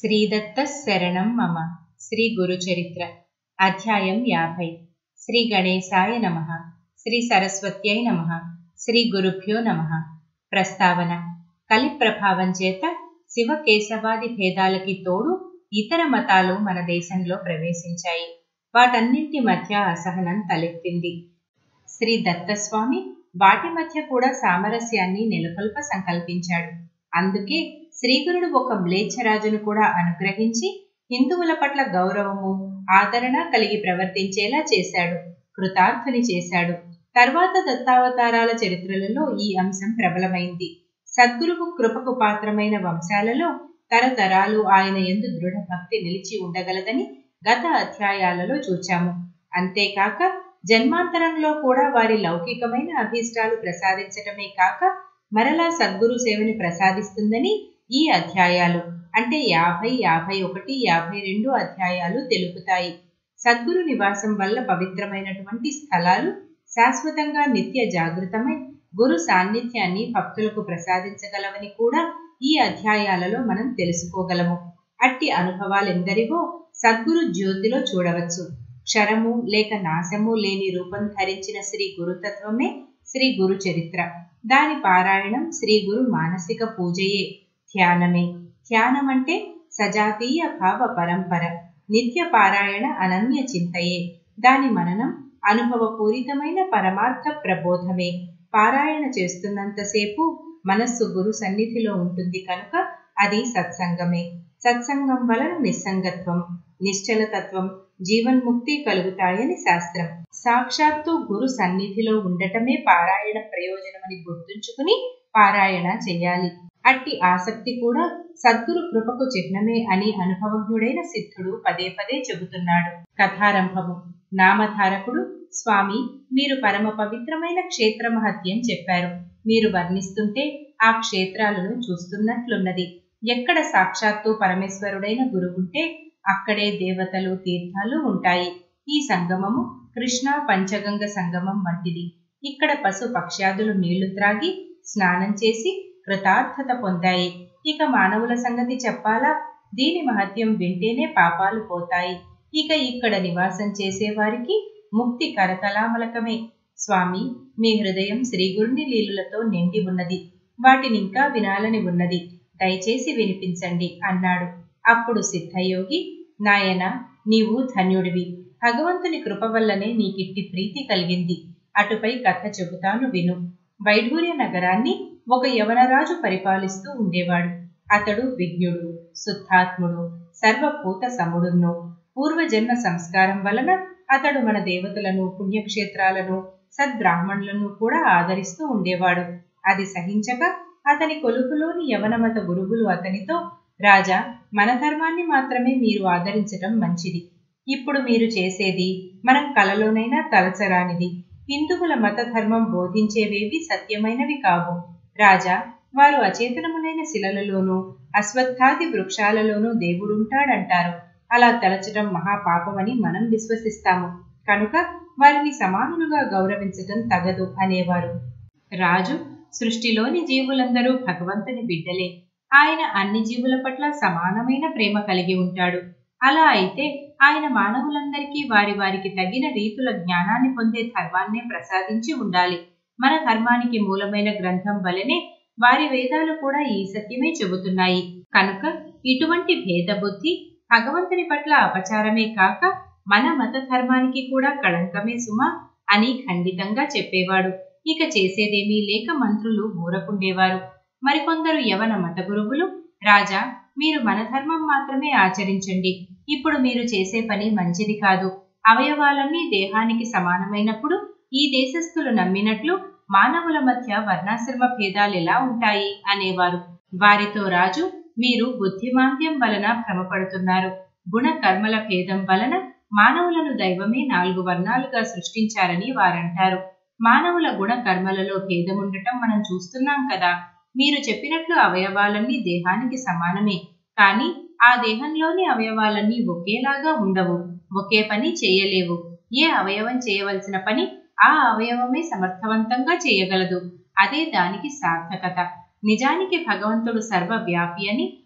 శ్రీదత్త శరణం మమ శ్రీ గురుచరిత్ర అధ్యాయం యాభై శ్రీ గణేశాయ నమ శ్రీ సరస్వత్యై నమ శ్రీ గురుభ్యో నమ ప్రస్తావన కలి ప్రభావం చేత శివ కేశవాది భేదాలకి తోడు ఇతర మతాలు మన దేశంలో ప్రవేశించాయి వాటన్నింటి మధ్య అసహనం తలెత్తింది శ్రీ దత్తస్వామి వాటి మధ్య కూడా సామరస్యాన్ని నెలకొల్ప సంకల్పించాడు అందుకే శ్రీగురుడు ఒక మ్లేచ్ఛరాజును కూడా అనుగ్రహించి హిందువుల పట్ల గౌరవము ఆదరణ కలిగి ప్రవర్తించేలా చేశాడు కృతార్థుని చేశాడు తర్వాత దత్తావతారాల చరిత్రలలో ఈ అంశం ప్రబలమైంది సద్గురువు కృపకు పాత్రమైన వంశాలలో తరతరాలు ఆయన ఎందు దృఢ భక్తి నిలిచి ఉండగలదని గత అధ్యాయాలలో చూచాము అంతేకాక జన్మాంతరంలో కూడా వారి లౌకికమైన అభీష్టాలు ప్రసాదించటమే కాక మరలా సద్గురు సేవని ప్రసాదిస్తుందని ఈ అధ్యాయాలు అంటే యాభై యాభై ఒకటి యాభై రెండు అధ్యాయాలు తెలుపుతాయి సద్గురు నివాసం వల్ల పవిత్రమైనటువంటి స్థలాలు శాశ్వతంగా నిత్య జాగృతమై గురు సాన్నిధ్యాన్ని భక్తులకు ప్రసాదించగలవని కూడా ఈ అధ్యాయాలలో మనం తెలుసుకోగలము అట్టి అనుభవాలెందరివో సద్గురు జ్యోతిలో చూడవచ్చు క్షరము లేక నాశము లేని రూపం ధరించిన శ్రీ గురుతత్వమే శ్రీ గురు చరిత్ర దాని పారాయణం శ్రీ గురు మానసిక పూజయే ధ్యానమే ధ్యానం అంటే సజాతీయ భావ పరంపర నిత్య పారాయణ అనన్య చింతయే దాని మననం అనుభవపూరితమైన పరమార్థ ప్రబోధమే పారాయణ చేస్తున్నంతసేపు మనస్సు గురు సన్నిధిలో ఉంటుంది కనుక అది సత్సంగమే సత్సంగం వలన నిస్సంగత్వం నిశ్చలతత్వం జీవన్ముక్తి కలుగుతాయని శాస్త్రం సాక్షాత్తు గురు సన్నిధిలో ఉండటమే పారాయణ ప్రయోజనమని గుర్తుంచుకుని పారాయణ చెయ్యాలి అట్టి ఆసక్తి కూడా సద్గురు కృపకు చిహ్నమే అని అనుభవజ్ఞుడైన సిద్ధుడు పదే పదే చెబుతున్నాడు కథారంభము నామధారకుడు స్వామి మీరు పరమ పవిత్రమైన క్షేత్ర మహత్యం చెప్పారు మీరు వర్ణిస్తుంటే ఆ క్షేత్రాలను చూస్తున్నట్లున్నది ఎక్కడ సాక్షాత్తు పరమేశ్వరుడైన గురువుంటే అక్కడే దేవతలు తీర్థాలు ఉంటాయి ఈ సంగమము కృష్ణా పంచగంగ సంగమం వంటిది ఇక్కడ పశు పక్ష్యాదులు నీళ్లు త్రాగి స్నానం చేసి కృతార్థత పొందాయి ఇక మానవుల సంగతి చెప్పాలా దీని మహత్యం వింటేనే పాపాలు పోతాయి ఇక ఇక్కడ నివాసం చేసేవారికి ముక్తి కరతలామలకమే స్వామి మీ హృదయం శ్రీగురుని లీలులతో నిండి ఉన్నది వాటినింకా వినాలని ఉన్నది దయచేసి వినిపించండి అన్నాడు అప్పుడు సిద్ధయోగి నాయన నీవు ధన్యుడివి భగవంతుని కృప వల్లనే నీకిట్టి ప్రీతి కలిగింది అటుపై కథ చెబుతాను విను వైఢూర్య నగరాన్ని ఒక యవనరాజు పరిపాలిస్తూ ఉండేవాడు అతడు విజ్ఞుడు శుద్ధాత్ముడు సర్వభూత సముడును పూర్వజన్మ సంస్కారం వలన అతడు మన దేవతలను పుణ్యక్షేత్రాలను సద్బ్రాహ్మణులను కూడా ఆదరిస్తూ ఉండేవాడు అది సహించక అతని కొలుపులోని యవనమత గురువులు అతనితో రాజా మన ధర్మాన్ని మాత్రమే మీరు ఆదరించటం మంచిది ఇప్పుడు మీరు చేసేది మనం కలలోనైనా తలచరానిది హిందువుల మత ధర్మం బోధించేవేవి సత్యమైనవి కావు రాజా వారు అచేతనములైన శిలలలోనూ అశ్వత్థాది వృక్షాలలోనూ దేవుడుంటాడంటారు అలా తలచటం మహాపాపమని మనం విశ్వసిస్తాము కనుక వారిని సమానులుగా గౌరవించటం తగదు అనేవారు రాజు సృష్టిలోని జీవులందరూ భగవంతుని బిడ్డలే ఆయన అన్ని జీవుల పట్ల సమానమైన ప్రేమ కలిగి ఉంటాడు అలా అయితే ఆయన మానవులందరికీ వారి వారికి తగిన రీతుల జ్ఞానాన్ని పొందే ధర్మాన్నే ప్రసాదించి ఉండాలి మన ధర్మానికి మూలమైన గ్రంథం వలనే వారి వేదాలు కూడా ఈ సత్యమే చెబుతున్నాయి కనుక ఇటువంటి భేదబుద్ధి భగవంతుని పట్ల అపచారమే కాక మన మత ధర్మానికి కూడా కళంకమే సుమా అని ఖండితంగా చెప్పేవాడు ఇక చేసేదేమీ లేక మంత్రులు ఊరకుండేవారు మరికొందరు యవన మత గురువులు రాజా మీరు మన ధర్మం మాత్రమే ఆచరించండి ఇప్పుడు మీరు చేసే పని మంచిది కాదు అవయవాలన్నీ దేహానికి సమానమైనప్పుడు ఈ దేశస్థులు నమ్మినట్లు మానవుల మధ్య వర్ణాశ్రమ భేదాలు ఎలా ఉంటాయి అనేవారు వారితో రాజు మీరు బుద్ధిమాంద్యం వలన భ్రమపడుతున్నారు గుణ కర్మల భేదం వలన మానవులను దైవమే నాలుగు వర్ణాలుగా సృష్టించారని వారంటారు మానవుల గుణ కర్మలలో భేదముండటం మనం చూస్తున్నాం కదా మీరు చెప్పినట్లు అవయవాలన్నీ దేహానికి సమానమే కానీ ఆ దేహంలోని అవయవాలన్నీ ఒకేలాగా ఉండవు ఒకే పని చేయలేవు ఏ అవయవం చేయవలసిన పని ఆ అవయవమే సమర్థవంతంగా చేయగలదు అదే దానికి సార్థకత నిజానికి భగవంతుడు సర్వవ్యాపి అని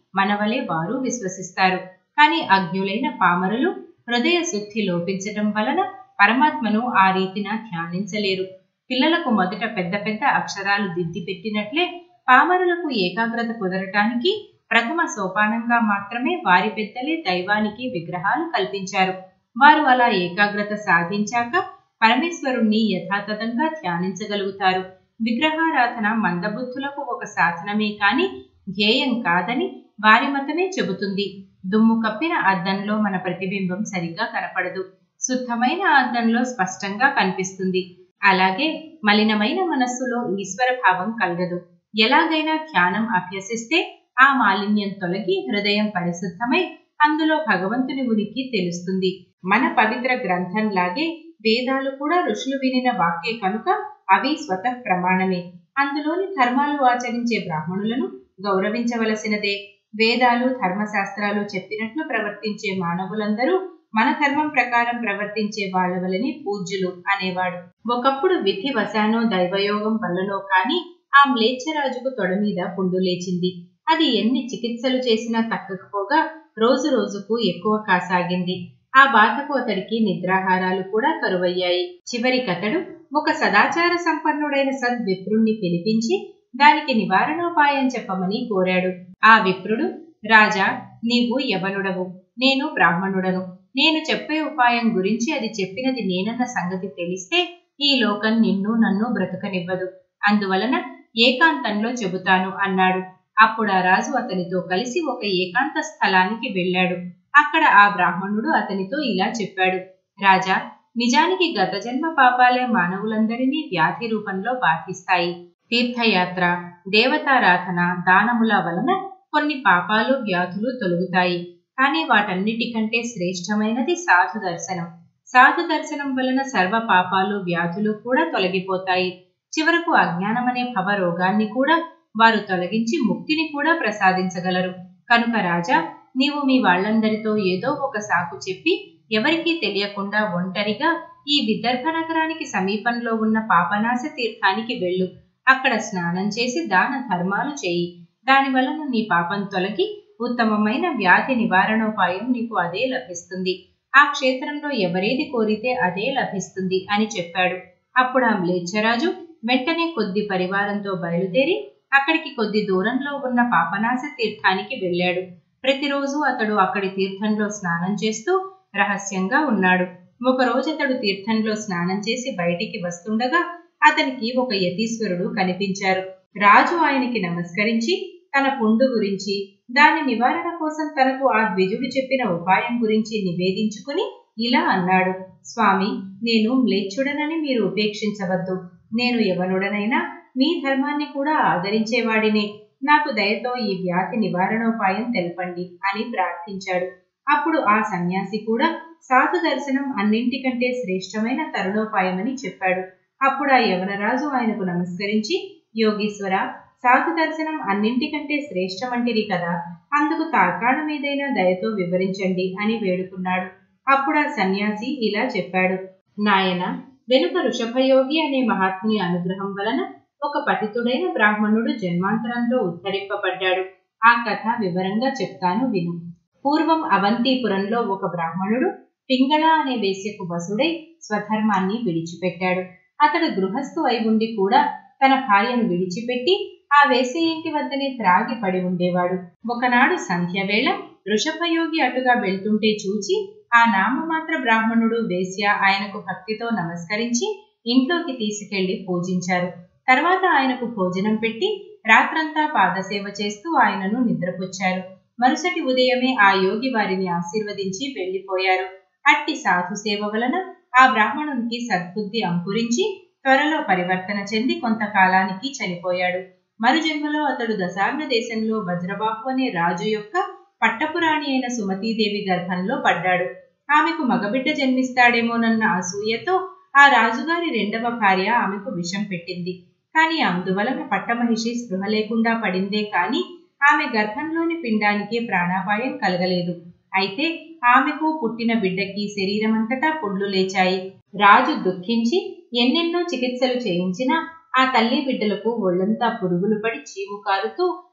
మనవలే వారు విశ్వసిస్తారు కానీ అజ్ఞులైన పామరులు హృదయ శుద్ధి లోపించటం వలన పరమాత్మను ఆ రీతిన ధ్యానించలేరు పిల్లలకు మొదట పెద్ద పెద్ద అక్షరాలు దిద్ది పెట్టినట్లే పామరులకు ఏకాగ్రత కుదరటానికి ప్రథమ సోపానంగా మాత్రమే వారి పెద్దలే దైవానికి విగ్రహాలు కల్పించారు వారు అలా ఏకాగ్రత సాధించాక పరమేశ్వరుణ్ణి యథాతథంగా ధ్యానించగలుగుతారు విగ్రహారాధన మందబుద్ధులకు ఒక సాధనమే కాని ధ్యేయం కాదని వారి మతమే చెబుతుంది దుమ్ము కప్పిన అద్దంలో మన ప్రతిబింబం సరిగా కనపడదు శుద్ధమైన అద్దంలో స్పష్టంగా కనిపిస్తుంది అలాగే మలినమైన మనస్సులో ఈశ్వర భావం కలగదు ఎలాగైనా ధ్యానం అభ్యసిస్తే ఆ మాలిన్యం తొలగి హృదయం పరిశుద్ధమై అందులో భగవంతుని ఉనికి తెలుస్తుంది మన పవిత్ర గ్రంథంలాగే వేదాలు కూడా ఋషులు వినిన వాక్యే కనుక అవి స్వతః ప్రమాణమే అందులోని ధర్మాలు ఆచరించే బ్రాహ్మణులను గౌరవించవలసినదే వేదాలు ధర్మశాస్త్రాలు చెప్పినట్లు ప్రవర్తించే మానవులందరూ మన ధర్మం ప్రకారం ప్రవర్తించే వాళ్ళ వలని పూజ్యులు అనేవాడు ఒకప్పుడు విధి వశానో దైవయోగం వల్లనో కాని ఆ మ్లేచ్ఛరాజుకు తొడ మీద పుండు లేచింది అది ఎన్ని చికిత్సలు చేసినా తక్కకపోగా రోజు రోజుకు ఎక్కువ కాసాగింది ఆ బాధకు అతడికి నిద్రాహారాలు కూడా కరువయ్యాయి చివరికతడు ఒక సదాచార సంపన్నుడైన సద్విప్రుణ్ణి పిలిపించి దానికి నివారణోపాయం చెప్పమని కోరాడు ఆ విప్రుడు రాజా నీవు యవనుడవు నేను బ్రాహ్మణుడను నేను చెప్పే ఉపాయం గురించి అది చెప్పినది నేనన్న సంగతి తెలిస్తే ఈ లోకం నిన్ను నన్ను బ్రతకనివ్వదు అందువలన ఏకాంతంలో చెబుతాను అన్నాడు అప్పుడు ఆ రాజు అతనితో కలిసి ఒక ఏకాంత స్థలానికి వెళ్ళాడు అక్కడ ఆ బ్రాహ్మణుడు అతనితో ఇలా చెప్పాడు రాజా నిజానికి గత జన్మ పాపాలే మానవులందరినీ వ్యాధి రూపంలో బాధిస్తాయి తీర్థయాత్ర దేవతారాధన దానముల వలన కొన్ని పాపాలు వ్యాధులు తొలుగుతాయి కానీ వాటన్నిటికంటే శ్రేష్టమైనది సాధు దర్శనం సాధు దర్శనం వలన సర్వ పాపాలు వ్యాధులు కూడా తొలగిపోతాయి చివరకు అజ్ఞానమనే భవ రోగాన్ని కూడా వారు తొలగించి ముక్తిని కూడా ప్రసాదించగలరు కనుక రాజా నీవు మీ వాళ్ళందరితో ఏదో ఒక సాకు చెప్పి ఎవరికీ తెలియకుండా ఒంటరిగా ఈ విదర్భ నగరానికి సమీపంలో ఉన్న పాపనాశ తీర్థానికి వెళ్ళు అక్కడ స్నానం చేసి దాన ధర్మాలు చేయి దాని వలన నీ పాపం తొలగి ఉత్తమమైన వ్యాధి నివారణోపాయం నీకు అదే లభిస్తుంది ఆ క్షేత్రంలో ఎవరేది కోరితే అదే లభిస్తుంది అని చెప్పాడు అప్పుడు ఆ మ్లేచ్ఛరాజు వెంటనే కొద్ది పరివారంతో బయలుదేరి అక్కడికి కొద్ది దూరంలో ఉన్న పాపనాశ తీర్థానికి వెళ్ళాడు ప్రతిరోజు అతడు అక్కడి తీర్థంలో స్నానం చేస్తూ రహస్యంగా ఉన్నాడు ఒకరోజు అతడు తీర్థంలో స్నానం చేసి బయటికి వస్తుండగా అతనికి ఒక యతీశ్వరుడు కనిపించారు రాజు ఆయనకి నమస్కరించి తన పుండు గురించి దాని నివారణ కోసం తనకు ఆ ద్విజుడు చెప్పిన ఉపాయం గురించి నివేదించుకుని ఇలా అన్నాడు స్వామి నేను మ్లేచ్ఛుడనని మీరు ఉపేక్షించవద్దు నేను ఎవనుడనైనా మీ ధర్మాన్ని కూడా ఆదరించేవాడినే నాకు దయతో ఈ వ్యాధి నివారణోపాయం తెలపండి అని ప్రార్థించాడు అప్పుడు ఆ సన్యాసి కూడా సాధు దర్శనం అన్నింటికంటే శ్రేష్టమైన తరుణోపాయమని చెప్పాడు అప్పుడు ఆ యవనరాజు ఆయనకు నమస్కరించి యోగీశ్వర సాధు దర్శనం అన్నింటికంటే శ్రేష్టమంటిది కదా అందుకు తార్కాణమేదైనా దయతో వివరించండి అని వేడుకున్నాడు అప్పుడు ఆ సన్యాసి ఇలా చెప్పాడు నాయన వెనుక ఋషభయోగి అనే మహాత్ముని అనుగ్రహం వలన ఒక పతితుడైన బ్రాహ్మణుడు జన్మాంతరంలో ఉద్ధరింపబడ్డాడు ఆ కథ వివరంగా చెప్తాను విను పూర్వం అవంతిపురంలో ఒక బ్రాహ్మణుడు పింగళ అనే వేశ్యకు వసుడై స్వధర్మాన్ని విడిచిపెట్టాడు అతడు గృహస్థు అయి ఉండి కూడా తన భార్యను విడిచిపెట్టి ఆ వేశ్య ఇంటి వద్దనే త్రాగి పడి ఉండేవాడు ఒకనాడు సంధ్యవేళ వృషభయోగి అటుగా వెళ్తుంటే చూచి ఆ నామమాత్ర బ్రాహ్మణుడు వేశ్య ఆయనకు భక్తితో నమస్కరించి ఇంట్లోకి తీసుకెళ్లి పూజించారు తర్వాత ఆయనకు భోజనం పెట్టి రాత్రంతా పాదసేవ చేస్తూ ఆయనను నిద్రపుచ్చారు మరుసటి ఉదయమే ఆ యోగి వారిని ఆశీర్వదించి వెళ్లిపోయారు అట్టి సాధు సేవ వలన ఆ బ్రాహ్మణునికి సద్బుద్ధి అంకురించి త్వరలో పరివర్తన చెంది కొంతకాలానికి చనిపోయాడు మరుజన్మలో అతడు దశార్ణ దేశంలో వజ్రబాహు అనే రాజు యొక్క పట్టపురాణి అయిన సుమతీదేవి గర్భంలో పడ్డాడు ఆమెకు మగబిడ్డ జన్మిస్తాడేమోనన్న అసూయతో ఆ రాజుగారి రెండవ భార్య ఆమెకు విషం పెట్టింది కాని అందువలన పట్టమహిషి స్పృహ లేకుండా పడిందే కాని ఆమె గర్భంలోని పిండానికి ప్రాణాపాయం కలగలేదు అయితే ఆమెకు పుట్టిన బిడ్డకి శరీరమంతటా పుండ్లు లేచాయి రాజు దుఃఖించి ఎన్నెన్నో చికిత్సలు చేయించినా ఆ తల్లి బిడ్డలకు ఒళ్లంతా పురుగులు పడి చీము కారుతూ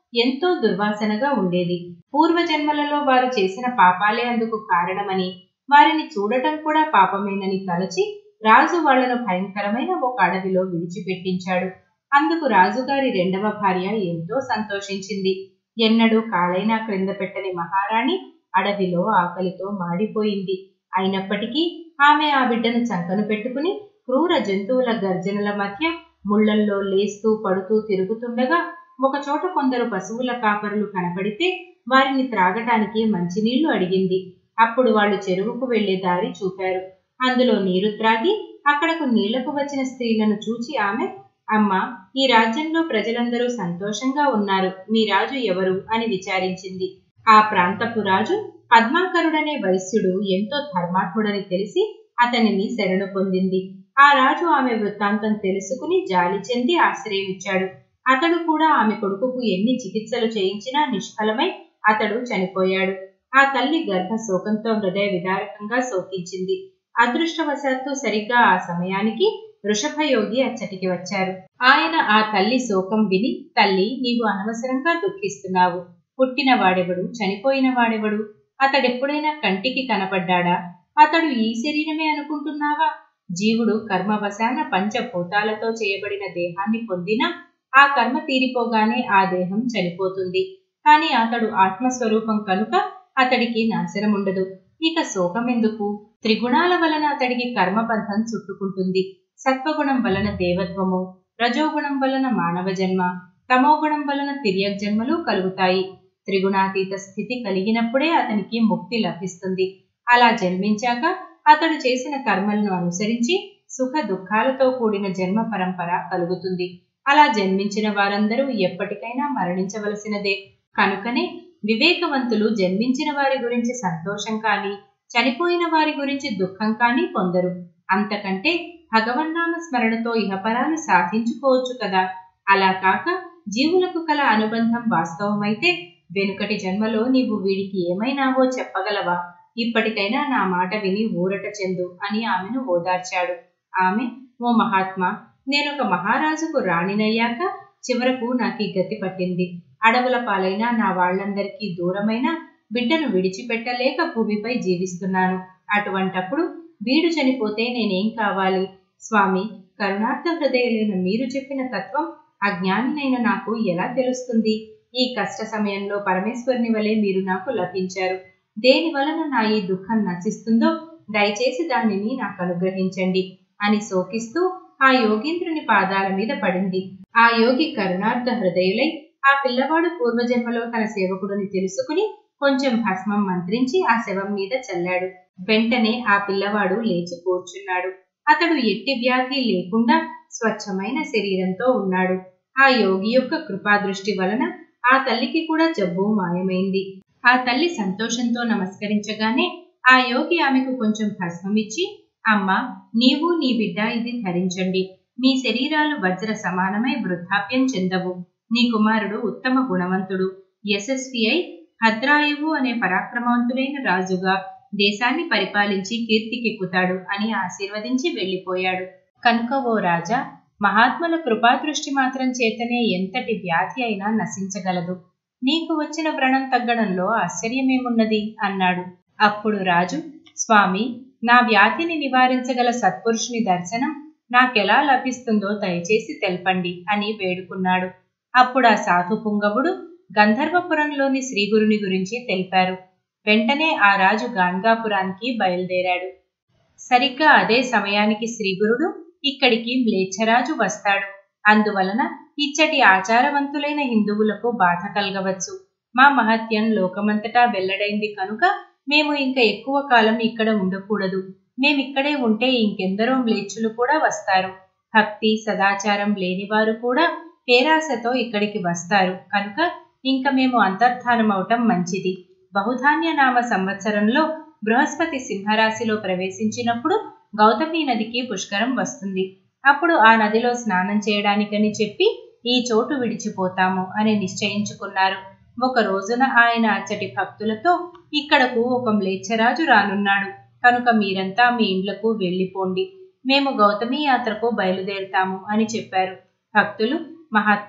ఎంతో దుర్వాసనగా ఉండేది పూర్వజన్మలలో వారు చేసిన పాపాలే అందుకు కారణమని వారిని చూడటం కూడా పాపమేనని తలచి రాజు వాళ్లను భయంకరమైన ఒక అడవిలో విడిచిపెట్టించాడు అందుకు రాజుగారి రెండవ భార్య ఎంతో సంతోషించింది ఎన్నడూ కాలైనా క్రింద పెట్టని మహారాణి అడవిలో ఆకలితో మాడిపోయింది అయినప్పటికీ ఆమె ఆ బిడ్డను చంకను పెట్టుకుని క్రూర జంతువుల గర్జనల మధ్య ముళ్లల్లో లేస్తూ పడుతూ తిరుగుతుండగా ఒకచోట కొందరు పశువుల కాపరులు కనపడితే వారిని త్రాగటానికి మంచినీళ్లు అడిగింది అప్పుడు వాళ్ళు చెరువుకు వెళ్లే దారి చూపారు అందులో నీరు త్రాగి అక్కడకు నీళ్లకు వచ్చిన స్త్రీలను చూచి ఆమె అమ్మా ఈ రాజ్యంలో ప్రజలందరూ సంతోషంగా ఉన్నారు మీ రాజు ఎవరు అని విచారించింది ఆ ప్రాంతపు రాజు పద్మాకరుడనే వైశ్యుడు ఎంతో ధర్మాత్ముడని తెలిసి అతనిని శరణు పొందింది ఆ రాజు ఆమె వృత్తాంతం తెలుసుకుని జాలి చెంది ఆశ్రయమిచ్చాడు అతడు కూడా ఆమె కొడుకుకు ఎన్ని చికిత్సలు చేయించినా నిష్ఫలమై అతడు చనిపోయాడు ఆ తల్లి గర్భ శోకంతో హృదయ విదారకంగా శోకించింది అదృష్టవశాత్తు సరిగ్గా ఆ సమయానికి వృషభయోగి అచ్చటికి వచ్చారు ఆయన ఆ తల్లి శోకం విని తల్లి నీవు అనవసరంగా దుఃఖిస్తున్నావు పుట్టిన వాడెవడు చనిపోయిన వాడెవడు అతడెప్పుడైనా కంటికి కనపడ్డాడా అతడు ఈ శరీరమే అనుకుంటున్నావా జీవుడు కర్మవశాన పంచభూతాలతో చేయబడిన దేహాన్ని పొందినా ఆ కర్మ తీరిపోగానే ఆ దేహం చనిపోతుంది కాని అతడు ఆత్మస్వరూపం కనుక అతడికి నాశనముండదు ఇక శోకమెందుకు త్రిగుణాల వలన అతడికి కర్మబంధం చుట్టుకుంటుంది సత్వగుణం వలన దేవత్వము రజోగుణం వలన మానవ జన్మ తమోగుణం వలన తిర్యక్ జన్మలు కలుగుతాయి త్రిగుణాతీత స్థితి కలిగినప్పుడే అతనికి ముక్తి లభిస్తుంది అలా జన్మించాక అతడు చేసిన కర్మలను అనుసరించి సుఖ దుఃఖాలతో కూడిన జన్మ పరంపర కలుగుతుంది అలా జన్మించిన వారందరూ ఎప్పటికైనా మరణించవలసినదే కనుకనే వివేకవంతులు జన్మించిన వారి గురించి సంతోషం కానీ చనిపోయిన వారి గురించి దుఃఖం కానీ పొందరు అంతకంటే భగవన్నామ స్మరణతో ఇహపరాలు సాధించుకోవచ్చు కదా అలా కాక జీవులకు కల అనుబంధం వాస్తవమైతే వెనుకటి జన్మలో నీవు వీడికి ఏమైనావో చెప్పగలవా ఇప్పటికైనా నా మాట విని ఊరట చెందు అని ఆమెను ఓదార్చాడు ఆమె ఓ మహాత్మా నేనొక మహారాజుకు రాణినయ్యాక చివరకు నాకు ఈ గతి పట్టింది అడవుల పాలైన నా వాళ్లందరికీ దూరమైన బిడ్డను విడిచిపెట్టలేక భూమిపై జీవిస్తున్నాను అటువంటప్పుడు వీడు చనిపోతే నేనేం కావాలి స్వామి కరుణార్థ హృదయులైన మీరు చెప్పిన తత్వం అజ్ఞానినైన నాకు ఎలా తెలుస్తుంది ఈ కష్ట సమయంలో పరమేశ్వరుని వలె మీరు నాకు లభించారు దేని వలన నా ఈ దుఃఖం నశిస్తుందో దయచేసి దానిని నాకు అనుగ్రహించండి అని శోకిస్తూ ఆ యోగీంద్రుని పాదాల మీద పడింది ఆ యోగి కరుణార్థ హృదయులై ఆ పిల్లవాడు పూర్వజన్మలో తన సేవకుడిని తెలుసుకుని కొంచెం భస్మం మంత్రించి ఆ శవం మీద చల్లాడు వెంటనే ఆ పిల్లవాడు లేచి కూర్చున్నాడు అతడు ఎట్టి వ్యాధి లేకుండా స్వచ్ఛమైన శరీరంతో ఉన్నాడు ఆ యోగి యొక్క కృపాదృష్టి వలన ఆ తల్లికి కూడా జబ్బు మాయమైంది ఆ తల్లి సంతోషంతో నమస్కరించగానే ఆ యోగి ఆమెకు కొంచెం భస్మమిచ్చి అమ్మా నీవు నీ బిడ్డ ఇది ధరించండి మీ శరీరాలు వజ్ర సమానమై వృద్ధాప్యం చెందవు నీ కుమారుడు ఉత్తమ గుణవంతుడు యశస్వి అయి భద్రాయువు అనే పరాక్రమవంతుడైన రాజుగా దేశాన్ని పరిపాలించి కీర్తికెక్కుతాడు అని ఆశీర్వదించి వెళ్లిపోయాడు కనుక ఓ రాజా మహాత్ముల కృపాదృష్టి మాత్రం చేతనే ఎంతటి వ్యాధి అయినా నశించగలదు నీకు వచ్చిన వ్రణం తగ్గడంలో ఆశ్చర్యమేమున్నది అన్నాడు అప్పుడు రాజు స్వామి నా వ్యాధిని నివారించగల సత్పురుషుని దర్శనం నాకెలా లభిస్తుందో దయచేసి తెల్పండి అని వేడుకున్నాడు అప్పుడు ఆ సాధు పుంగవుడు గంధర్వపురంలోని శ్రీగురుని గురించి తెలిపారు వెంటనే ఆ రాజు గాన్గాపురానికి బయలుదేరాడు సరిగ్గా అదే సమయానికి శ్రీగురుడు ఇక్కడికి మ్లేచ్ఛరాజు వస్తాడు అందువలన ఇచ్చటి ఆచారవంతులైన హిందువులకు బాధ కలగవచ్చు మా మహత్యం లోకమంతటా వెల్లడైంది కనుక మేము ఇంకా ఎక్కువ కాలం ఇక్కడ ఉండకూడదు మేమిక్కడే ఉంటే ఇంకెందరో మ్లేచ్చులు కూడా వస్తారు భక్తి సదాచారం లేనివారు కూడా పేరాశతో ఇక్కడికి వస్తారు కనుక ఇంకా మేము అంతర్ధానం అవటం మంచిది బహుధాన్య నామ సంవత్సరంలో బృహస్పతి సింహరాశిలో ప్రవేశించినప్పుడు గౌతమి నదికి పుష్కరం వస్తుంది అప్పుడు ఆ నదిలో స్నానం చేయడానికని చెప్పి ఈ చోటు విడిచిపోతాము అని నిశ్చయించుకున్నారు ఒక రోజున ఆయన అచ్చటి భక్తులతో ఇక్కడకు ఒక మ్లేచ్ఛరాజు రానున్నాడు కనుక మీరంతా మీ ఇండ్లకు వెళ్ళిపోండి మేము గౌతమి యాత్రకు బయలుదేరుతాము అని చెప్పారు భక్తులు మహాత్మా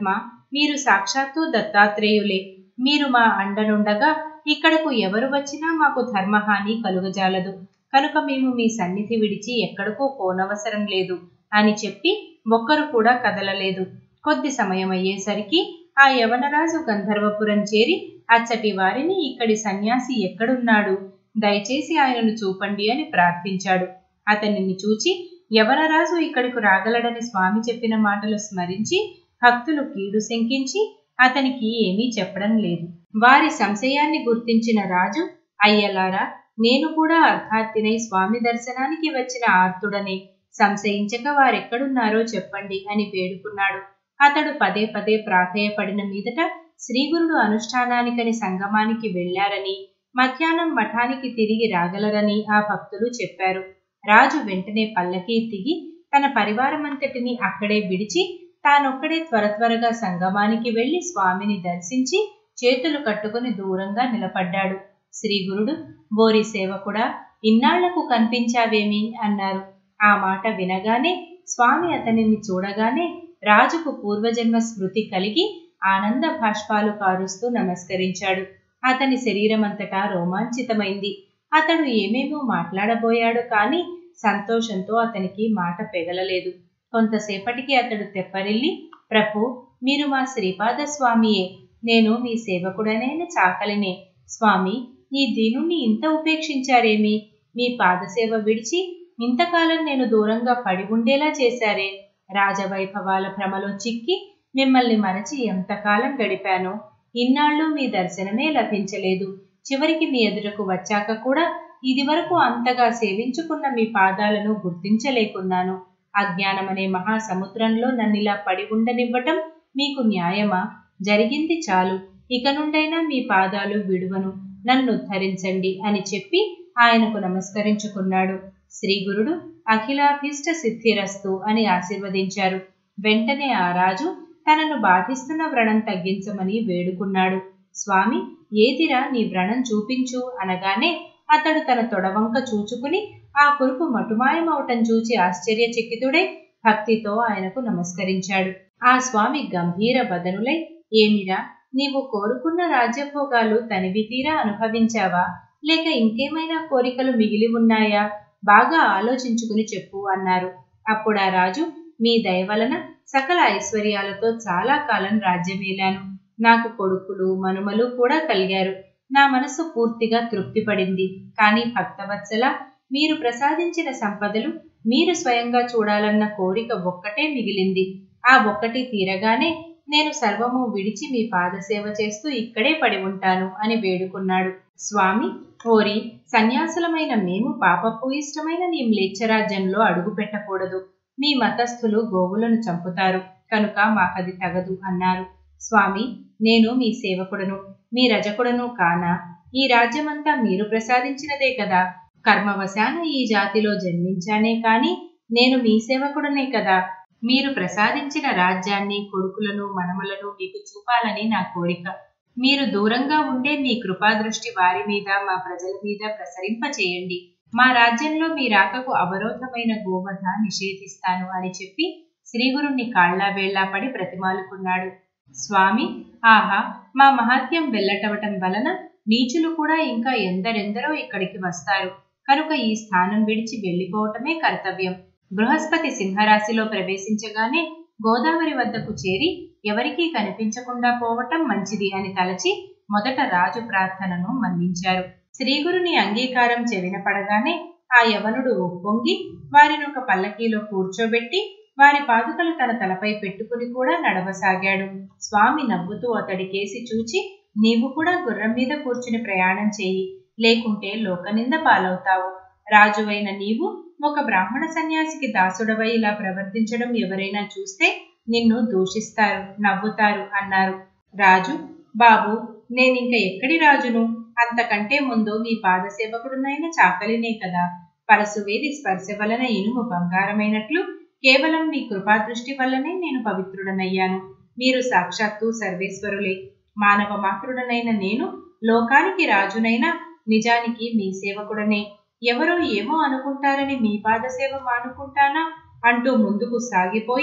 మీరు సాక్షాత్తు దత్తాత్రేయులే మీరు మా అండనుండగా ఇక్కడకు ఎవరు వచ్చినా మాకు ధర్మహాని కలుగజాలదు కనుక మేము మీ సన్నిధి విడిచి ఎక్కడకూ పోనవసరం లేదు అని చెప్పి ఒక్కరు కూడా కదలలేదు కొద్ది సమయం అయ్యేసరికి ఆ యవనరాజు గంధర్వపురం చేరి అచ్చటి వారిని ఇక్కడి సన్యాసి ఎక్కడున్నాడు దయచేసి ఆయనను చూపండి అని ప్రార్థించాడు అతనిని చూచి యవనరాజు ఇక్కడికి రాగలడని స్వామి చెప్పిన మాటలు స్మరించి భక్తులు కీడు శంకించి అతనికి ఏమీ చెప్పడం లేదు వారి సంశయాన్ని గుర్తించిన రాజు అయ్యలారా నేను కూడా అర్థార్థినై స్వామి దర్శనానికి వచ్చిన ఆర్తుడనే సంశయించక వారెక్కడున్నారో చెప్పండి అని వేడుకున్నాడు అతడు పదే పదే ప్రాధేయపడిన మీదట శ్రీగురుడు అనుష్ఠానానికని సంగమానికి వెళ్లారని మధ్యాహ్నం మఠానికి తిరిగి రాగలరని ఆ భక్తులు చెప్పారు రాజు వెంటనే పల్లకీ దిగి తన పరివారమంతటిని అక్కడే విడిచి తానొక్కడే త్వర త్వరగా సంగమానికి వెళ్లి స్వామిని దర్శించి చేతులు కట్టుకుని దూరంగా నిలబడ్డాడు శ్రీగురుడు బోరి సేవకుడా ఇన్నాళ్లకు కనిపించావేమి అన్నారు ఆ మాట వినగానే స్వామి అతనిని చూడగానే రాజుకు పూర్వజన్మ స్మృతి కలిగి ఆనంద భాష్పాలు కారుస్తూ నమస్కరించాడు అతని శరీరమంతటా రోమాంచితమైంది అతడు ఏమేమో మాట్లాడబోయాడు కాని సంతోషంతో అతనికి మాట పెగలలేదు కొంతసేపటికి అతడు తెప్పరిల్లి ప్రభు మీరు మా శ్రీపాద స్వామియే నేను మీ సేవకుడనైన చాకలినే స్వామి ఈ దీనుణ్ణి ఇంత ఉపేక్షించారేమి మీ పాదసేవ విడిచి ఇంతకాలం నేను దూరంగా పడి ఉండేలా చేశారే రాజవైభవాల భ్రమలో చిక్కి మిమ్మల్ని మరచి ఎంతకాలం గడిపానో ఇన్నాళ్ళు మీ దర్శనమే లభించలేదు చివరికి మీ ఎదుటకు వచ్చాక కూడా ఇదివరకు అంతగా సేవించుకున్న మీ పాదాలను గుర్తించలేకున్నాను అజ్ఞానమనే మహాసముద్రంలో నన్నిలా పడి ఉండనివ్వటం మీకు న్యాయమా జరిగింది చాలు ఇక నుండైనా మీ పాదాలు విడువను నన్ను ఉద్ధరించండి అని చెప్పి ఆయనకు నమస్కరించుకున్నాడు శ్రీగురుడు అఖిలాభీష్ట సిద్ధిరస్తు అని ఆశీర్వదించారు వెంటనే ఆ రాజు తనను బాధిస్తున్న వ్రణం తగ్గించమని వేడుకున్నాడు స్వామి ఏదిరా నీ వ్రణం చూపించు అనగానే అతడు తన తొడవంక చూచుకుని ఆ కురుపు మటుమాయమవటం చూచి ఆశ్చర్యచకితుడై భక్తితో ఆయనకు నమస్కరించాడు ఆ స్వామి గంభీర బదనులై ఏమిరా నీవు కోరుకున్న రాజ్యభోగాలు తనివి తీరా అనుభవించావా లేక ఇంకేమైనా కోరికలు మిగిలి ఉన్నాయా బాగా ఆలోచించుకుని చెప్పు అన్నారు అప్పుడు ఆ రాజు మీ దయ వలన సకల ఐశ్వర్యాలతో చాలా కాలం రాజ్యమేలాను నాకు కొడుకులు మనుమలు కూడా కలిగారు నా మనసు పూర్తిగా తృప్తిపడింది కానీ భక్తవత్సల మీరు ప్రసాదించిన సంపదలు మీరు స్వయంగా చూడాలన్న కోరిక ఒక్కటే మిగిలింది ఆ ఒక్కటి తీరగానే నేను సర్వము విడిచి మీ పాదసేవ చేస్తూ ఇక్కడే పడి ఉంటాను అని వేడుకున్నాడు స్వామి ఓరి సన్యాసులమైన మేము పాపపు ఇష్టమైన నీ మ్లేచ్ఛరాజ్యంలో అడుగు పెట్టకూడదు మీ మతస్థులు గోవులను చంపుతారు కనుక మాకది తగదు అన్నారు స్వామి నేను మీ సేవకుడను మీ రజకుడను కానా ఈ రాజ్యమంతా మీరు ప్రసాదించినదే కదా కర్మవశాన ఈ జాతిలో జన్మించానే కాని నేను మీ సేవకుడనే కదా మీరు ప్రసాదించిన రాజ్యాన్ని కొడుకులను మనములను మీకు చూపాలని నా కోరిక మీరు దూరంగా ఉండే మీ కృపాదృష్టి వారి మీద మా ప్రజల మీద ప్రసరింపచేయండి మా రాజ్యంలో మీ రాకకు అవరోధమైన గోవధ నిషేధిస్తాను అని చెప్పి శ్రీగురుణ్ణి కాళ్లా వేళ్లా పడి ప్రతిమాలుకున్నాడు స్వామి ఆహా మా మహాత్యం వెల్లటవటం వలన నీచులు కూడా ఇంకా ఎందరెందరో ఇక్కడికి వస్తారు కనుక ఈ స్థానం విడిచి వెళ్లిపోవటమే కర్తవ్యం బృహస్పతి సింహరాశిలో ప్రవేశించగానే గోదావరి వద్దకు చేరి ఎవరికీ కనిపించకుండా పోవటం మంచిది అని తలచి మొదట రాజు ప్రార్థనను మన్నించారు శ్రీగురుని అంగీకారం చెవిన పడగానే ఆ యవనుడు ఒప్పొంగి వారిని ఒక పల్లకీలో కూర్చోబెట్టి వారి పాదుకలు తన తలపై పెట్టుకుని కూడా నడవసాగాడు స్వామి నవ్వుతూ అతడికేసి చూచి నీవు కూడా గుర్రం మీద కూర్చుని ప్రయాణం చేయి లేకుంటే లోకనింద పాలవుతావు రాజువైన నీవు ఒక బ్రాహ్మణ సన్యాసికి దాసుడవై ఇలా ప్రవర్తించడం ఎవరైనా చూస్తే నిన్ను దూషిస్తారు నవ్వుతారు అన్నారు రాజు బాబు నేనింక ఎక్కడి రాజును అంతకంటే ముందు మీ పాదసేవకుడునైన చాకలినే కదా పరశువేది స్పర్శ వలన ఇనుము బంగారమైనట్లు కేవలం మీ కృపాదృష్టి వల్లనే నేను పవిత్రుడనయ్యాను మీరు సాక్షాత్తు సర్వేశ్వరులే మానవ మాతృడనైన నేను లోకానికి రాజునైనా నిజానికి మీ సేవకుడనే ఎవరో ఏమో అనుకుంటారని మీ పాదసేవ మానుకుంటానా అంటూ ముందుకు సాగిపోయి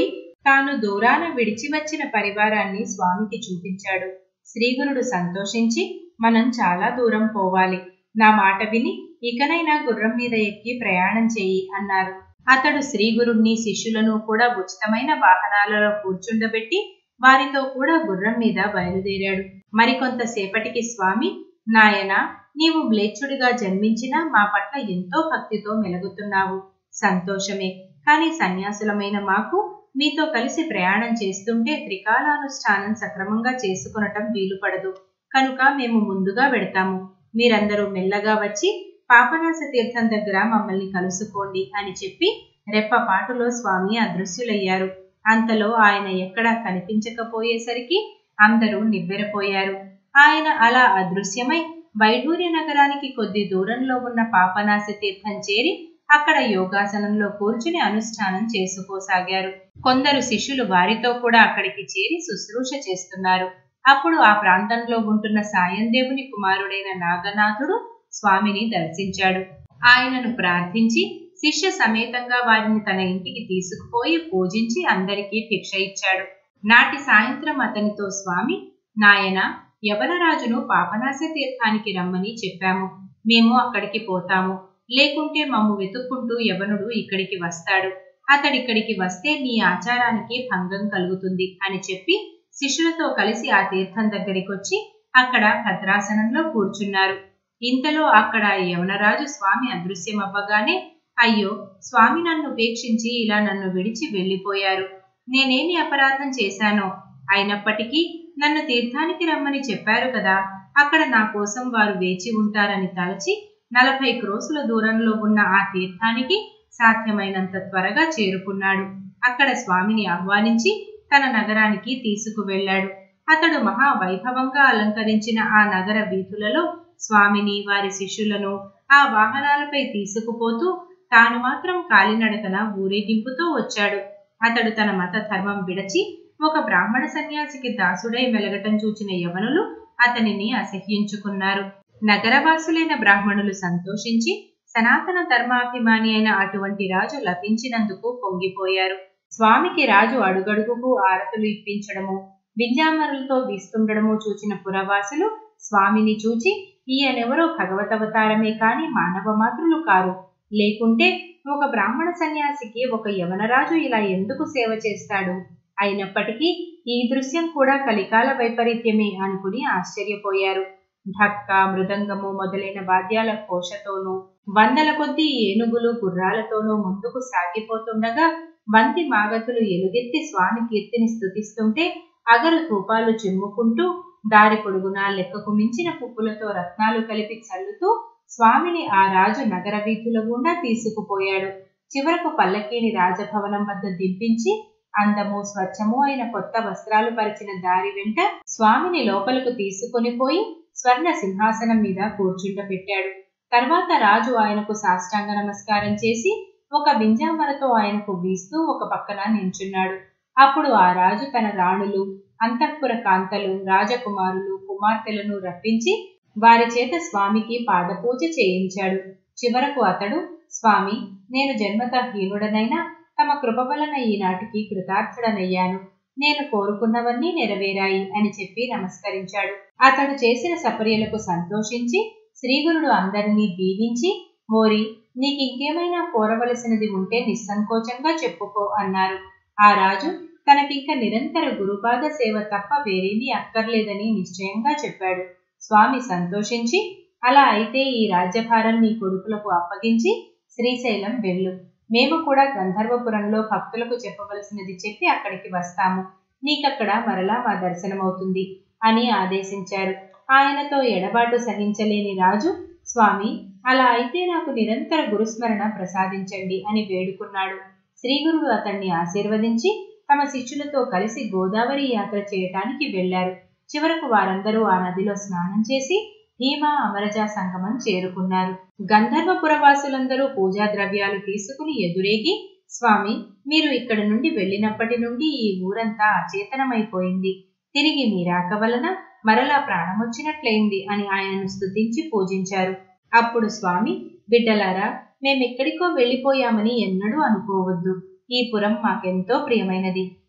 తాను దూరాన విడిచి వచ్చిన పరివారాన్ని స్వామికి చూపించాడు శ్రీగురుడు సంతోషించి మనం చాలా దూరం పోవాలి నా మాట విని ఇకనైనా గుర్రం మీద ఎక్కి ప్రయాణం చెయ్యి అన్నారు అతడు శ్రీగురుణ్ణి శిష్యులను కూడా ఉచితమైన వాహనాలలో కూర్చుండబెట్టి వారితో కూడా గుర్రం మీద బయలుదేరాడు మరికొంతసేపటికి స్వామి నాయన నీవు మ్లేచ్చుడిగా జన్మించినా మా పట్ల ఎంతో భక్తితో మెలుగుతున్నావు సంతోషమే కాని సన్యాసులమైన మాకు మీతో కలిసి ప్రయాణం చేస్తుంటే త్రికాలానుష్ఠానం సక్రమంగా చేసుకునటం వీలుపడదు కనుక మేము ముందుగా వెడతాము మీరందరూ మెల్లగా వచ్చి పాపనాశ తీర్థం దగ్గర మమ్మల్ని కలుసుకోండి అని చెప్పి రెప్పపాటులో స్వామి అదృశ్యులయ్యారు అంతలో ఆయన ఎక్కడా కనిపించకపోయేసరికి అందరూ నివ్వెరపోయారు ఆయన అలా అదృశ్యమై వైఢూర్య నగరానికి కొద్ది దూరంలో ఉన్న పాపనాశ తీర్థం చేరి అక్కడ యోగాసనంలో కూర్చుని అనుష్ఠానం చేసుకోసాగారు కొందరు శిష్యులు వారితో కూడా అక్కడికి చేరి శుశ్రూష చేస్తున్నారు అప్పుడు ఆ ప్రాంతంలో ఉంటున్న సాయందేవుని కుమారుడైన నాగనాథుడు స్వామిని దర్శించాడు ఆయనను ప్రార్థించి శిష్య సమేతంగా వారిని తన ఇంటికి తీసుకుపోయి పూజించి అందరికీ భిక్ష ఇచ్చాడు నాటి సాయంత్రం అతనితో స్వామి నాయన యవనరాజును పాపనాశ తీర్థానికి రమ్మని చెప్పాము మేము అక్కడికి పోతాము లేకుంటే మమ్ము వెతుక్కుంటూ యవనుడు ఇక్కడికి వస్తాడు అతడిక్కడికి వస్తే నీ ఆచారానికి భంగం కలుగుతుంది అని చెప్పి శిష్యులతో కలిసి ఆ తీర్థం దగ్గరికొచ్చి అక్కడ భద్రాసనంలో కూర్చున్నారు ఇంతలో అక్కడ యవనరాజు స్వామి అదృశ్యమవ్వగానే అయ్యో స్వామి నన్ను ఉపేక్షించి ఇలా నన్ను విడిచి వెళ్ళిపోయారు నేనేమి అపరాధం చేశానో అయినప్పటికీ నన్ను తీర్థానికి రమ్మని చెప్పారు కదా అక్కడ నా కోసం వారు వేచి ఉంటారని తలచి నలభై క్రోసుల దూరంలో ఉన్న ఆ తీర్థానికి సాధ్యమైనంత త్వరగా చేరుకున్నాడు అక్కడ స్వామిని ఆహ్వానించి తన నగరానికి తీసుకువెళ్ళాడు అతడు మహా వైభవంగా అలంకరించిన ఆ నగర వీధులలో స్వామిని వారి శిష్యులను ఆ వాహనాలపై తీసుకుపోతూ తాను మాత్రం కాలినడకన ఊరేగింపుతో వచ్చాడు అతడు తన మత ధర్మం విడచి ఒక బ్రాహ్మణ సన్యాసికి దాసుడై వెలగటం చూచిన యవనులు అతనిని అసహ్యించుకున్నారు నగరవాసులైన బ్రాహ్మణులు సంతోషించి సనాతన ధర్మాభిమాని అయిన అటువంటి రాజు లభించినందుకు పొంగిపోయారు స్వామికి రాజు అడుగడుగుకు ఆరతులు ఇప్పించడము వింజామరులతో వీస్తుండడము చూచిన పురవాసులు స్వామిని చూచి ఈయనెవరో భగవతవతారమే కాని మానవ మాత్రులు కారు లేకుంటే ఒక బ్రాహ్మణ సన్యాసికి ఒక యవనరాజు ఇలా ఎందుకు సేవ చేస్తాడు అయినప్పటికీ ఈ దృశ్యం కూడా కలికాల వైపరీత్యమే అనుకుని ఆశ్చర్యపోయారు ఢక్క మృదంగము మొదలైన వాద్యాల కోశతోనూ వందల కొద్దీ ఏనుగులు గుర్రాలతోనూ ముందుకు సాగిపోతుండగా వంతి మాగతులు ఎలుగెత్తి స్వామి కీర్తిని స్తుతిస్తుంటే అగరు ధూపాలు చిమ్ముకుంటూ దారి పొడుగునా లెక్కకు మించిన పువ్వులతో రత్నాలు కలిపి చల్లుతూ స్వామిని ఆ రాజు నగర వీధుల గుండా తీసుకుపోయాడు చివరకు పల్లకీని రాజభవనం వద్ద దింపించి అందము స్వచ్ఛము అయిన కొత్త వస్త్రాలు పరిచిన దారి వెంట స్వామిని లోపలకు తీసుకొని పోయి స్వర్ణ సింహాసనం మీద కూర్చుండబెట్టాడు తర్వాత రాజు ఆయనకు సాష్టాంగ నమస్కారం చేసి ఒక వింజామరతో ఆయనకు వీస్తూ ఒక పక్కన నించున్నాడు అప్పుడు ఆ రాజు తన రాణులు అంతఃపుర కాంతలు రాజకుమారులు కుమార్తెలను రప్పించి వారి చేత స్వామికి పాదపూజ చేయించాడు చివరకు అతడు స్వామి నేను జన్మత హీనుడనైనా తమ కృప వలన ఈనాటికి కృతార్థుడనయ్యాను నేను కోరుకున్నవన్నీ నెరవేరాయి అని చెప్పి నమస్కరించాడు అతడు చేసిన సపర్యలకు సంతోషించి శ్రీగురుడు అందరినీ దీవించి మోరి నీకింకేమైనా కోరవలసినది ఉంటే నిస్సంకోచంగా చెప్పుకో అన్నారు ఆ రాజు తనకింక నిరంతర గురుపాద సేవ తప్ప వేరేమీ అక్కర్లేదని నిశ్చయంగా చెప్పాడు స్వామి సంతోషించి అలా అయితే ఈ రాజ్యభారం నీ కొడుకులకు అప్పగించి శ్రీశైలం వెళ్ళు మేము కూడా గంధర్వపురంలో భక్తులకు చెప్పవలసినది చెప్పి అక్కడికి వస్తాము నీకక్కడ మరలా మా దర్శనమవుతుంది అని ఆదేశించారు ఆయనతో ఎడబాటు సహించలేని రాజు స్వామి అలా అయితే నాకు నిరంతర గురుస్మరణ ప్రసాదించండి అని వేడుకున్నాడు శ్రీగురుడు అతన్ని ఆశీర్వదించి తమ శిష్యులతో కలిసి గోదావరి యాత్ర చేయటానికి వెళ్లారు చివరకు వారందరూ ఆ నదిలో స్నానం చేసి భీమా అమరజా సంగమం చేరుకున్నారు గంధర్వపురవాసులందరూ పూజా ద్రవ్యాలు తీసుకుని ఎదురేగి స్వామి మీరు ఇక్కడ నుండి వెళ్ళినప్పటి నుండి ఈ ఊరంతా అచేతనమైపోయింది తిరిగి మీ రాక వలన మరలా ప్రాణమొచ్చినట్లయింది అని ఆయనను స్తుతించి పూజించారు అప్పుడు స్వామి బిడ్డలారా మేమెక్కడికో వెళ్ళిపోయామని ఎన్నడూ అనుకోవద్దు ఈ పురం మాకెంతో ప్రియమైనది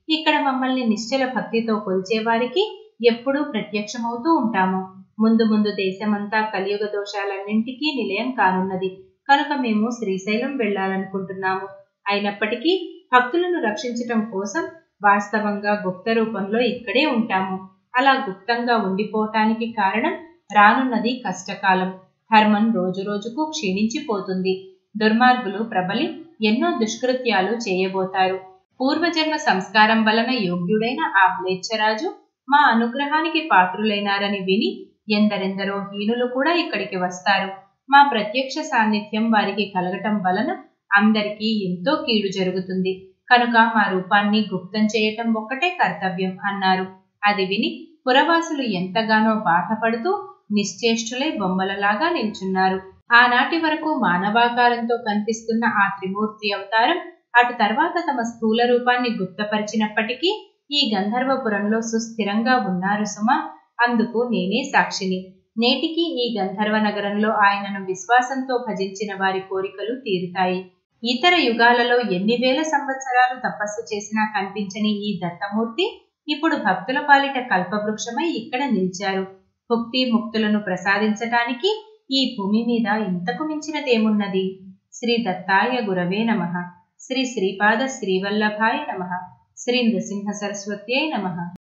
ఇక్కడ మమ్మల్ని నిశ్చల భక్తితో కొలిచేవారికి ఎప్పుడూ ప్రత్యక్షమవుతూ ఉంటాము ముందు ముందు దేశమంతా కలియుగ దోషాలన్నింటికీ నిలయం కానున్నది కనుక మేము శ్రీశైలం వెళ్ళాలనుకుంటున్నాము అయినప్పటికీ భక్తులను రక్షించటం కోసం వాస్తవంగా గుప్త రూపంలో ఇక్కడే ఉంటాము అలా గుప్తంగా ఉండిపోవటానికి కారణం రానున్నది కష్టకాలం ధర్మం రోజురోజుకు క్షీణించిపోతుంది దుర్మార్గులు ప్రబలి ఎన్నో దుష్కృత్యాలు చేయబోతారు పూర్వజన్మ సంస్కారం వలన యోగ్యుడైన ఆ మ్లేచ్ఛరాజు మా అనుగ్రహానికి పాత్రులైనారని విని ఎందరెందరో హీనులు కూడా ఇక్కడికి వస్తారు మా ప్రత్యక్ష సాన్నిధ్యం వారికి కలగటం వలన అందరికీ ఎంతో కీడు జరుగుతుంది కనుక మా రూపాన్ని గుప్తం చేయటం ఒక్కటే కర్తవ్యం అన్నారు అది విని పురవాసులు ఎంతగానో బాధపడుతూ నిశ్చేష్టులై బొమ్మలలాగా నిల్చున్నారు ఆనాటి వరకు మానవాకారంతో కనిపిస్తున్న ఆ త్రిమూర్తి అవతారం అటు తర్వాత తమ స్థూల రూపాన్ని గుప్తపరిచినప్పటికీ ఈ గంధర్వపురంలో సుస్థిరంగా ఉన్నారు సుమా అందుకు నేనే సాక్షిని నేటికి ఈ గంధర్వ నగరంలో ఆయనను విశ్వాసంతో భజించిన వారి కోరికలు తీరుతాయి ఇతర యుగాలలో ఎన్ని వేల సంవత్సరాలు తపస్సు చేసినా కనిపించని ఈ దత్తమూర్తి ఇప్పుడు భక్తుల పాలిట కల్పవృక్షమై ఇక్కడ నిలిచారు భుక్తి ముక్తులను ప్రసాదించటానికి ఈ భూమి మీద ఇంతకు మించినదేమున్నది శ్రీ దత్తాయ గురవే నమ శ్రీ శ్రీపాద శ్రీవల్లభాయ నమ శ్రీ నృసింహ సరస్వత్యై నమ